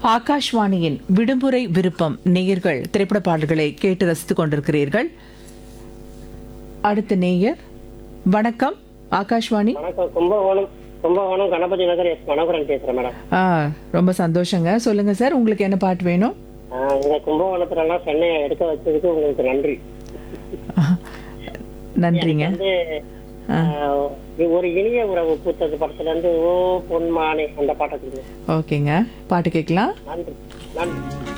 ஆகாஷ்வாணியின் விடுமுறை விருப்பம் நேயர்கள் திரைப்பட பாடல்களை கேட்டு ரசித்துக் கொண்டிருக்கிறீர்கள் அடுத்த நேயர் வணக்கம் ஆகாஷ்வாணி வணக்கம் கும்பகோணம் கும்பகோணம் கணபதி நகர் எஸ் மனோகரன் பேசுறேன் மேடம் ஆ ரொம்ப சந்தோஷங்க சொல்லுங்க சார் உங்களுக்கு என்ன பாட்டு வேணும் ஆஹ் இந்த கும்பகோணத்துல எல்லாம் சென்னையை எடுக்க வச்சதுக்கு உங்களுக்கு நன்றி நன்றிங்க வந்து ஆஹ், ஒரு இனிய உறவு பூத்தது படத்துல இருந்து ஓ பொன்மானே அந்த பாட்டை கொடுங்க ஓகேங்க பாட்டு கேட்கலாம் நன்றி நன்றி